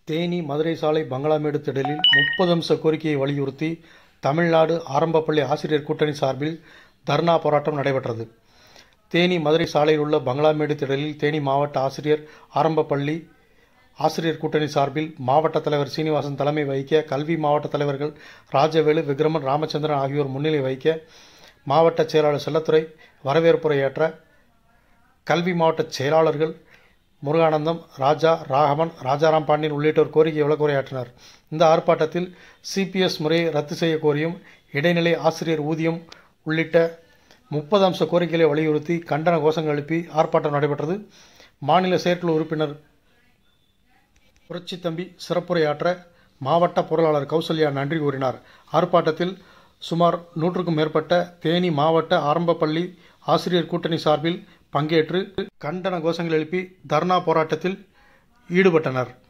தேனி மதுரை சாலை பங்களாமேடு திடலில் முப்பது அம்ச கோரிக்கையை வலியுறுத்தி தமிழ்நாடு ஆரம்பப்பள்ளி ஆசிரியர் கூட்டணி சார்பில் தர்ணா போராட்டம் நடைபெற்றது தேனி மதுரை சாலையில் உள்ள பங்களாமேடு திடலில் தேனி மாவட்ட ஆசிரியர் ஆரம்பப்பள்ளி ஆசிரியர் கூட்டணி சார்பில் மாவட்ட தலைவர் சீனிவாசன் தலைமை வகிக்க கல்வி மாவட்ட தலைவர்கள் ராஜவேலு விக்ரமன் ராமச்சந்திரன் ஆகியோர் முன்னிலை வகிக்க மாவட்ட செயலாளர் செல்லத்துறை வரவேற்புரையாற்ற கல்வி மாவட்ட செயலாளர்கள் முருகானந்தம் ராஜா ராகவன் ராஜாராம் பாண்டியன் உள்ளிட்டோர் கோரிக்கை விளக்குரையாற்றினர் இந்த ஆர்ப்பாட்டத்தில் சிபிஎஸ் முறையை ரத்து செய்ய கோரியும் இடைநிலை ஆசிரியர் ஊதியம் உள்ளிட்ட முப்பது அம்ச கோரிக்கைகளை வலியுறுத்தி கண்டன கோஷங்கள் எழுப்பி ஆர்ப்பாட்டம் நடைபெற்றது மாநில செயற்குழு உறுப்பினர் புரட்சி தம்பி சிறப்புரையாற்ற மாவட்ட பொருளாளர் கௌசல்யா நன்றி கூறினார் ஆர்ப்பாட்டத்தில் சுமார் நூற்றுக்கும் மேற்பட்ட தேனி மாவட்ட ஆரம்பப்பள்ளி ஆசிரியர் கூட்டணி சார்பில் பங்கேற்று கண்டன கோஷங்கள் எழுப்பி தர்ணா போராட்டத்தில் ஈடுபட்டனர்